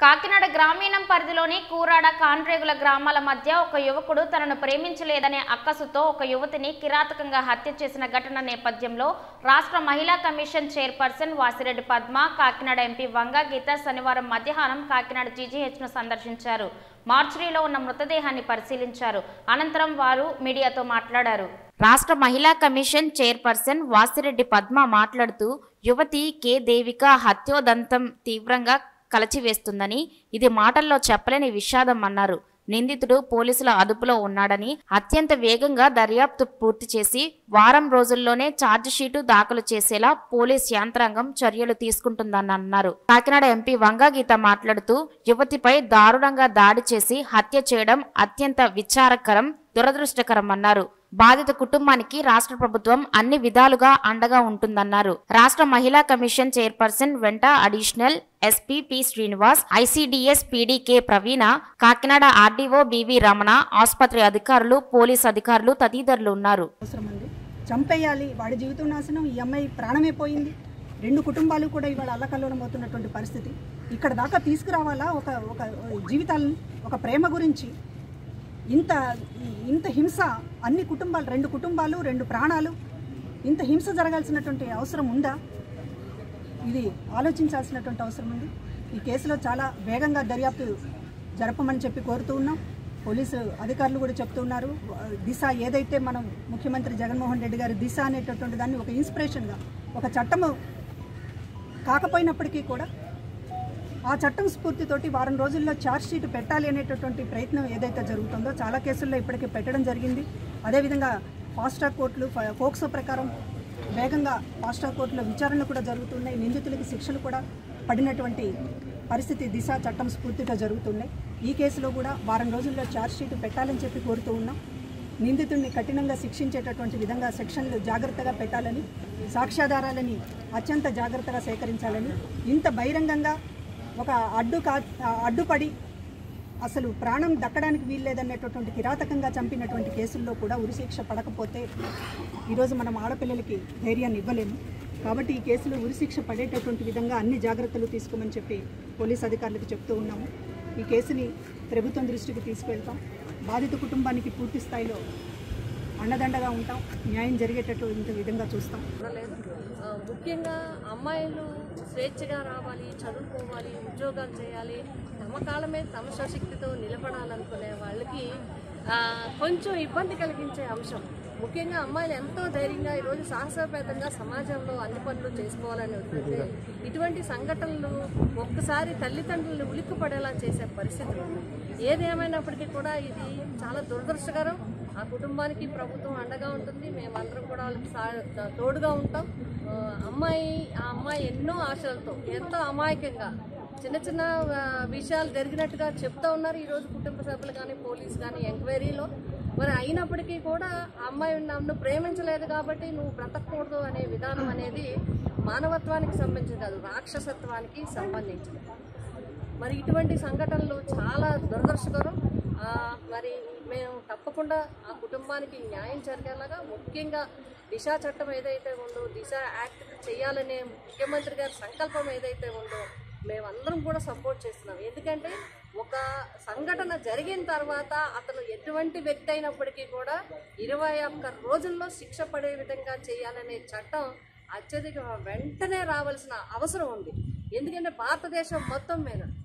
కాకినాడ గ్రామీణం పరిధిలోని కూరాడ కాన్రేగుల గ్రామాల మధ్య ఒక యువకుడు తనను ప్రేమించలేదనే అక్కసుతో ఒక యువతిని కిరాతకంగా హత్య చేసిన ఘటన నేపథ్యంలో రాష్ట్ర మహిళా commission chairperson Vasireddy Padma Kakinada MP Vanga Geetha శనివారం మధ్యాహ్నం కాకినాడ జీజీహెచ్ను సందర్శించారు మార్చురీలో ఉన్న మృతదేహాన్ని పరిశీలించారు అనంతరం వారు మీడియాతో మాట్లాడారు రాష్ట్ర మహిళా కమిషన్ చైర్పర్సన్ వాసిరెడ్డి పద్మ మాట్లాడుతూ యువతి కె దేవిక హత్యోదంతం తీవ్రంగా కలచివేస్తుందని ఇది మాటల్లో చెప్పలేని విషాదం అన్నారు నిందితుడు పోలీసుల అదుపులో ఉన్నాడని అత్యంత వేగంగా దర్యాప్తు పూర్తి చేసి వారం రోజుల్లోనే ఛార్జిషీటు దాఖలు చేసేలా పోలీస్ యంత్రాంగం చర్యలు తీసుకుంటుందని అన్నారు కాకినాడ ఎంపీ వంగాగీత మాట్లాడుతూ యువతిపై దారుణంగా దాడి చేసి హత్య చేయడం అత్యంత విచారకరం దురదృష్టకరం అన్నారు బాధిత కుటుంబానికి రాష్ట్ర ప్రభుత్వం అన్ని విధాలుగా అండగా ఉంటుందన్నారు రాష్ట్ర మహిళా కమిషన్ చైర్పర్సన్ వెంట additional SP P Srinivas ICDS PD K Praveena Kakinada RDO B V Ramana ఆసుపత్రి అధికారులు పోలీస్ అధికారులు తదితరులు ఉన్నారు అవసరం ఉంది చంపేయాలి వాడి జీవితం నాశనం ఈ అమ్మాయి ప్రాణమే పోయింది రెండు కుటుంబాలు కూడా ఇవాళ అల్లకల్లోలం అవుతున్నటువంటి పరిస్థితి ఇక్కడ దాకా తీసుకురావాలా ఒక ఒక జీవితాలను ఒక ప్రేమ గురించి ఇంత ఇంత హింస అన్ని కుటుంబాలు రెండు కుటుంబాలు రెండు ప్రాణాలు ఇంత హింస జరగాల్సినటువంటి అవసరం ఉందా ఇది ఆలోచించాల్సినటువంటి అవసరం ఉంది ఈ కేసులో చాలా వేగంగా దర్యాప్తు జరపమని చెప్పి కోరుతూ ఉన్నాం పోలీసు అధికారులు కూడా చెప్తూ ఉన్నారు దిశ ఏదైతే మనం ముఖ్యమంత్రి జగన్మోహన్ రెడ్డి గారి దిశ అనేటటువంటి దాన్ని ఒక ఇన్స్పిరేషన్గా ఒక చట్టము కాకపోయినప్పటికీ కూడా ఆ చట్టం స్ఫూర్తితోటి వారం రోజుల్లో ఛార్జ్ షీట్ పెట్టాలి అనేటటువంటి ప్రయత్నం ఏదైతే జరుగుతుందో చాలా కేసుల్లో ఇప్పటికే పెట్టడం జరిగింది అదేవిధంగా ఫాస్ట్ ట్రాక్ కోర్టులు ఫ- పోక్సో ప్రకారం వేగంగా ఫాస్ట్ ట్రాక్ కోర్టులో విచారణలు కూడా జరుగుతున్నాయి నిందితులకి శిక్షలు కూడా పడినటువంటి పరిస్థితి దిశ చట్టం స్ఫూర్తిగా జరుగుతున్నాయి ఈ కేసులో కూడా వారం రోజుల్లో ఛార్జ్ షీట్ పెట్టాలని చెప్పి కోరుతూ ఉన్నాం నిందితుడిని కఠినంగా శిక్షించేటటువంటి విధంగా సెక్షన్లు జాగ్రత్తగా పెట్టాలని సాక్ష్యాధారాలని అత్యంత జాగ్రత్తగా సేకరించాలని ఇంత బహిరంగంగా ఒక అడ్డు కా అడ్డుపడి అసలు ప్రాణం దక్కడానికి వీల్లేదనేటటువంటి కిరాతకంగా చంపినటువంటి కేసుల్లో కూడా ఉరిశిక్ష పడకపోతే ఈరోజు మనం ఆడపిల్లలకి ధైర్యాన్ని ఇవ్వలేము కాబట్టి ఈ కేసులో ఉరిశిక్ష పడేటటువంటి విధంగా అన్ని జాగ్రత్తలు తీసుకోమని చెప్పి పోలీస్ అధికారులకు చెప్తూ ఉన్నాము ఈ కేసుని ప్రభుత్వం దృష్టికి తీసుకెళ్తాం బాధిత కుటుంబానికి పూర్తి స్థాయిలో అండదండగా ఉంటాం న్యాయం జరిగేటటువంటి విధంగా చూస్తాం లేదు ఆ, ముఖ్యంగా అమ్మాయిలు స్వేచ్ఛగా రావాలి చదువుకోవాలి ఉద్యోగాలు చేయాలి తమ కాళ్ళ మీద తమ స్వశక్తితో నిలబడాలనుకునే వాళ్ళకి ఆ, కొంచెం ఇబ్బంది కలిగించే అంశం ముఖ్యంగా అమ్మాయిలు ఎంతో ధైర్యంగా ఈరోజు సాహసోపేతంగా సమాజంలో అన్ని పనులు చేసుకోవాలని వస్తుంటే ఇటువంటి సంఘటనలు ఒక్కసారి తల్లిదండ్రులు ఉలిక్కిపడేలా చేసే పరిస్థితి ఉంది ఏది ఏమైనప్పటికీ కూడా ఇది చాలా దురదృష్టకరం ఆ కుటుంబానికి ప్రభుత్వం అండగా ఉంటుంది మేమందరం కూడా వాళ్ళకి సా- తోడుగా ఉంటాం ఆ, అమ్మాయి ఆ అమ్మాయి ఎన్నో ఆశలతో ఎంతో అమాయకంగా చిన్న చిన్న ఆ, విషయాలు జరిగినట్టుగా చెప్తా ఉన్నారు ఈరోజు కుటుంబ సభ్యులు కానీ పోలీస్ కానీ ఎంక్వైరీలో మరి అయినప్పటికీ కూడా ఆ అమ్మాయి నన్ను ప్రేమించలేదు కాబట్టి నువ్వు బ్రతకూడదు అనే విధానం అనేది మానవత్వానికి సంబంధించి కాదు రాక్షసత్వానికి సంబంధించింది మరి ఇటువంటి సంఘటనలు చాలా దురదృష్టకరం ఆ, మరి మేము తప్పకుండా ఆ కుటుంబానికి న్యాయం జరిగేలాగా ముఖ్యంగా దిశ చట్టం ఏదైతే ఉందో దిశ యాక్ట్ చేయాలనే ముఖ్యమంత్రి గారి సంకల్పం ఏదైతే ఉందో మేమందరం కూడా సపోర్ట్ చేస్తున్నాం ఎందుకంటే ఒక సంఘటన జరిగిన తర్వాత అతను ఎటువంటి వ్యక్తి అయినప్పటికీ కూడా ఇరవై ఒక్క రోజుల్లో శిక్ష పడే విధంగా చేయాలనే చట్టం అత్యధిక వెంటనే రావాల్సిన అవసరం ఉంది ఎందుకంటే భారతదేశం మొత్తం మీద